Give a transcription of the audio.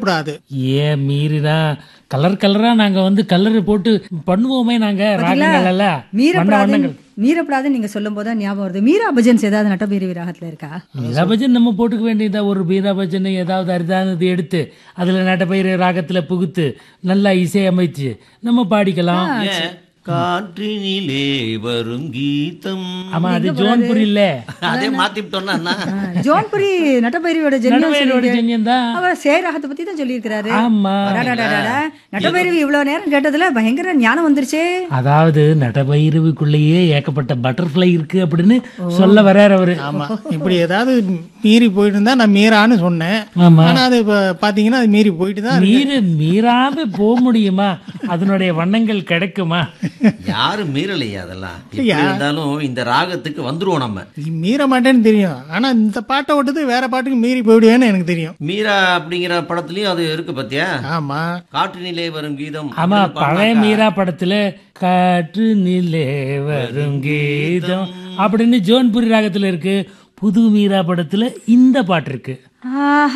மீறப்படாது ஏன் மீறினா கலர் கலரா நாங்க வந்து கலர் போட்டு பண்ணுவோமே நாங்க ராகங்கள் எல்லாம் வண்ண மீறப்படாது வண்ணங்கள் மீறப்படாதுன்னு நீங்க சொல்லும் போது ஞாபகம் வருது மீரா பஜன்ஸ் ஏதாவது நட்டபீரி விராகத்துல இருக்கா மீரா பஜன் நம்ம போட்டுக்க வேண்டியதா ஒரு மீரா பஜன் ஏதாவது அரிதானது எடுத்து அதுல நட்டப்பயிறு ராகத்துல புகுத்து நல்லா இசையமைச்சு நம்ம பாடிக்கலாம் ஏன் காற்றினிலே வரும் கீதம் ஆமா அது ஜோன்புரி இல்ல அதே மாத்திட்டோம்னா என்ன? ஜோன்புரி நட்டபைரவியோட நட்டப்பயிரோட ஜென்யம் ஜென்யம் தான் அவர் சேராகத்தை பத்தி தான் சொல்லியிருக்கிறாரு ஆமா அடடடடடா. நட்டபைரவி இவ்வளவு நேரம் கேட்டதுல பயங்கர ஞானம் வந்துருச்சே அதாவது நட்டபைரவுக்குள்ளேயே ஏகப்பட்ட பட்டர்ஃப்ளை இருக்கு அப்படின்னு சொல்ல வர்றாரு அவரு ஆமா இப்படி ஏதாவது மீறி போயிட்டு இருந்தா நான் மீறான்னு சொன்னேன் ஆமா ஆனா அது இப்ப பாத்தீங்கன்னா அது மீறி போயிட்டு தான் இருக்கு. மீறு மீறாம போக முடியுமா அதனுடைய வண்ணங்கள் கிடைக்குமா யாரும் மீறலையா அதெல்லாம் எப்படி இருந்தாலும் இந்த ராகத்துக்கு வந்துருவோம் நம்ம மீற மாட்டேன்னு தெரியும் ஆனா இந்த பாட்டை விட்டது வேற பாட்டுக்கு மீறி போயிடுவேன்னு எனக்கு தெரியும் மீரா அப்படிங்கிற படத்துலயும் அது இருக்கு பாத்தியா ஆமா காற்றினிலே வரும் கீதம் ஆமா அப்படின்னு பழைய பாடினாக்கா, மீரா படத்துல காற்று நிலே வரும் கீதம் அப்படின்னு ஜோன்புரி ராகத்துல இருக்கு புது மீரா படத்துல இந்த பாட்டு இருக்கு ஆஹா